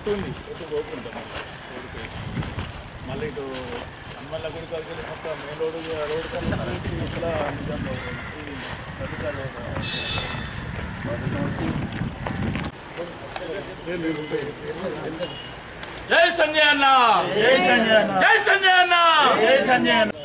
చుట్టూ ఉంది ఎటు పోకుంటాం మళ్ళీ ఇటు హనుమల్ల గుడి కలిసి మొత్తం మెయిన్ రోడ్ రోడ్ కన్నా ఇక్కడ నిజంగా ఇది తల్లిదండ్రులు జై సంజయ్ అన్న జై సంజయ్ అన్న జై సంజయ్ అన్న జై సంజయ్ అన్న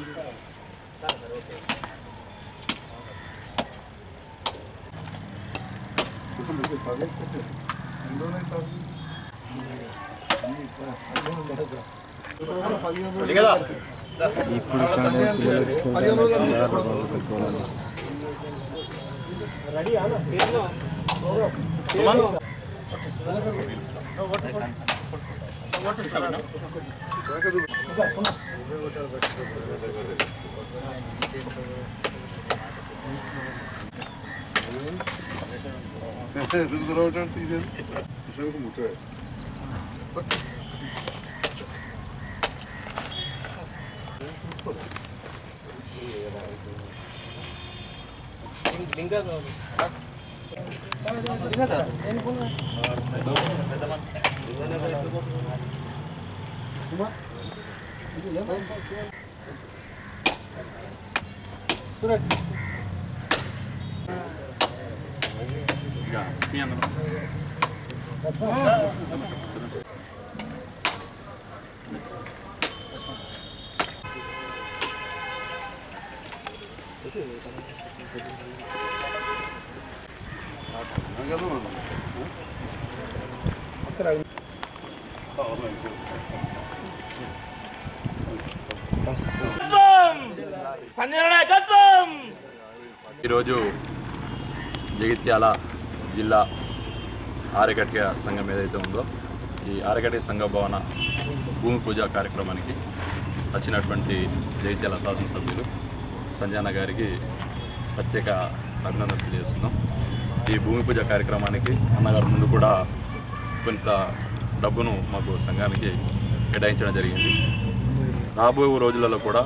నాయకత్వం! సంజయ్ అన్న నాయకత్వం ఈరోజు జగిత్యాల జిల్లా ఆరకటిక సంఘం ఏదైతే ఉందో ఈ ఆరకటిక సంఘ భవన భూమి పూజ కార్యక్రమానికి వచ్చినటువంటి జగిత్యాల శాసనసభ్యులు సంజాన గారికి ప్రత్యేక అభినందనలు తెలియజేస్తున్నాం ఈ భూమి పూజ కార్యక్రమానికి అన్నగారు ముందు కూడా కొంత డబ్బును మాకు సంఘానికి కేటాయించడం జరిగింది రాబోయే రోజులలో కూడా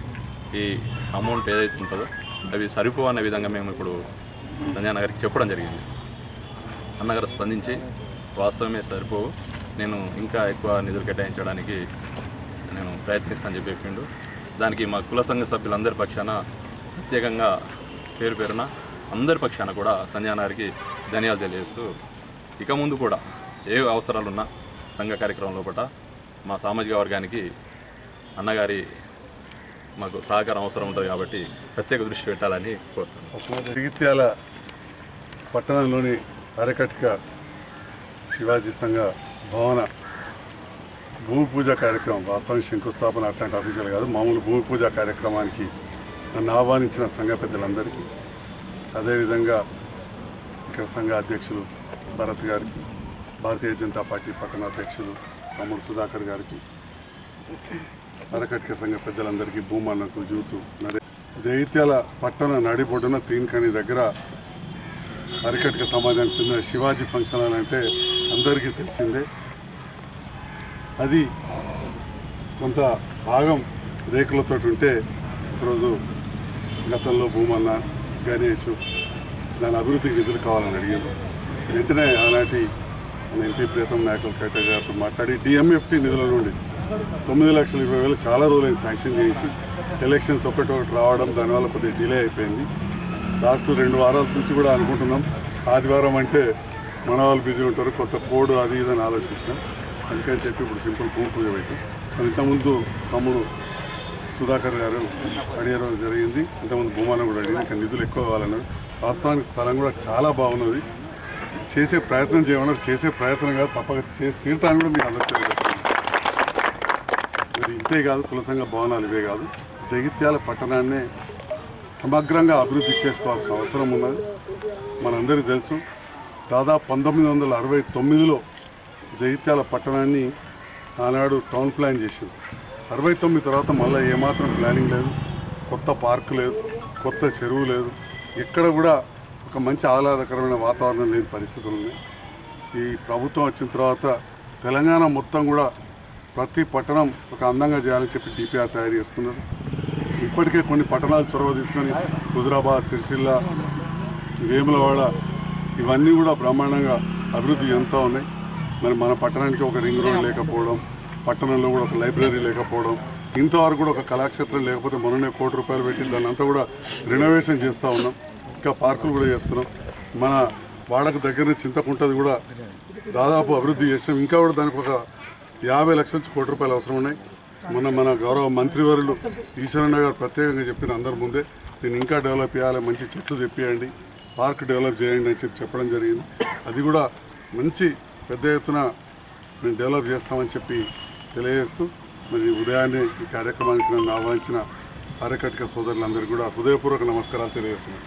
ఈ అమౌంట్ ఏదైతే ఉంటుందో అవి సరిపోవు అనే విధంగా మేము ఇప్పుడు సంజయ్ గారికి చెప్పడం జరిగింది అన్నగారు స్పందించి వాస్తవమే సరిపోవు నేను ఇంకా ఎక్కువ నిధులు కేటాయించడానికి నేను ప్రయత్నిస్తాను చెప్పి చెప్పిండు దానికి మా కుల సంఘ సభ్యులందరి పక్షాన ప్రత్యేకంగా పేరు పేరున అందరి పక్షాన కూడా సంజయ్ గారికి ధన్యవాదాలు తెలియజేస్తూ ఇక ముందు కూడా ఏ అవసరాలున్నా సంఘ కార్యక్రమం లోపల మా సామాజిక వర్గానికి అన్నగారి మాకు సహకారం అవసరం ఉంటుంది కాబట్టి ప్రత్యేక దృష్టి పెట్టాలని కోరుతున్నాను జగిత్యాల పట్టణంలోని అరకటిక శివాజీ సంఘ భవన భూమి పూజ కార్యక్రమం వాస్తవం శంకుస్థాపన అట్లాంటి అఫీషియల్ కాదు మామూలు భూమి పూజ కార్యక్రమానికి నన్ను ఆహ్వానించిన సంఘ పెద్దలందరికీ అదేవిధంగా ఇక్కడ సంఘ అధ్యక్షులు భరత్ గారికి భారతీయ జనతా పార్టీ పట్టణ అధ్యక్షులు తమ్ముడు సుధాకర్ గారికి అరకటిక సంఘ పెద్దలందరికీ భూమన్నకు జూతు నరే జగిత్యాల పట్టణ నడిబొడ్డున తీన్కని దగ్గర అరకటిక సమాజానికి చెందిన శివాజీ ఫంక్షన్ హాల్ అంటే అందరికీ తెలిసిందే అది కొంత భాగం రేకులతో ఉంటే ఈరోజు గతంలో భూమన్న గణేష్ దాని అభివృద్ధికి నిధులు కావాలని అడిగారు వెంటనే ఆనాటి మన ఎంపీ ప్రీతం నాయకులు కవిత గారితో మాట్లాడి డిఎంఎఫ్టీ నిధుల నుండి తొమ్మిది లక్షల ఇరవై వేలు చాలా రోజులైంది శాంక్షన్ చేయించి ఎలక్షన్స్ ఒకటి ఒకటి రావడం దానివల్ల కొద్దిగా డిలే అయిపోయింది లాస్ట్ రెండు వారాల నుంచి కూడా అనుకుంటున్నాం ఆదివారం అంటే మన వాళ్ళు బిజీ ఉంటారు కొత్త కోడ్ అది ఇది అని ఆలోచించినాం అందుకని చెప్పి ఇప్పుడు సింపుల్ భూమి పూజ పెట్టి మరి ఇంతకుముందు తమ్ముడు సుధాకర్ గారు అడిగడం జరిగింది ఇంతకుముందు భూమానం కూడా అడిగింది ఇంకా నిధులు ఎక్కువ కావాలన్నారు వాస్తవానికి స్థలం కూడా చాలా బాగున్నది చేసే ప్రయత్నం చేయమన్నారు చేసే ప్రయత్నం కాదు తప్పక చేసి తీర్థాన్ని కూడా మీకు అందరికీ తెలియజేస్తున్నాను మరి ఇంతే కాదు కుల సంఘ భవనాలు ఇవే కాదు జగిత్యాల పట్టణాన్నే సమగ్రంగా అభివృద్ధి చేసుకోవాల్సిన అవసరం ఉన్నది మనందరికీ తెలుసు దాదాపు పంతొమ్మిది వందల అరవై తొమ్మిదిలో జగిత్యాల పట్టణాన్ని ఆనాడు టౌన్ ప్లాన్ చేసింది అరవై తొమ్మిది తర్వాత మళ్ళీ ఏమాత్రం ప్లానింగ్ లేదు కొత్త పార్కు లేదు కొత్త చెరువు లేదు ఎక్కడ కూడా ఒక మంచి ఆహ్లాదకరమైన వాతావరణం లేని పరిస్థితులు ఉన్నాయి ఈ ప్రభుత్వం వచ్చిన తర్వాత తెలంగాణ మొత్తం కూడా ప్రతి పట్టణం ఒక అందంగా చేయాలని చెప్పి డిపిఆర్ తయారు చేస్తున్నారు ఇప్పటికే కొన్ని పట్టణాలు చొరవ తీసుకొని హుజరాబాద్ సిరిసిల్ల వేములవాడ ఇవన్నీ కూడా బ్రహ్మాండంగా అభివృద్ధి చెందుతూ ఉన్నాయి మరి మన పట్టణానికి ఒక రింగ్ రోడ్ లేకపోవడం పట్టణంలో కూడా ఒక లైబ్రరీ లేకపోవడం ఇంతవరకు కూడా ఒక కళాక్షేత్రం లేకపోతే మొన్ననే కోటి రూపాయలు పెట్టి దాన్ని అంతా కూడా రినోవేషన్ చేస్తూ ఉన్నాం ఇంకా పార్కులు కూడా చేస్తున్నాం మన వాడకు దగ్గర చింతకుంటది కూడా దాదాపు అభివృద్ధి చేసాం ఇంకా కూడా దానికి ఒక యాభై లక్షల నుంచి కోటి రూపాయలు అవసరం ఉన్నాయి మొన్న మన గౌరవ మంత్రివర్యులు ఈశ్వరన్న గారు ప్రత్యేకంగా చెప్పిన అందరి ముందే దీన్ని ఇంకా డెవలప్ చేయాలి మంచి చెట్లు తెప్పియండి పార్క్ డెవలప్ చేయండి అని చెప్పి చెప్పడం జరిగింది అది కూడా మంచి పెద్ద ఎత్తున మేము డెవలప్ చేస్తామని చెప్పి తెలియజేస్తూ మరి ఉదయాన్నే ఈ కార్యక్రమానికి నన్ను ఆహ్వానించిన ఆరకటిక సోదరులందరికీ కూడా హృదయపూర్వక నమస్కారాలు తెలియజేస్తున్నాను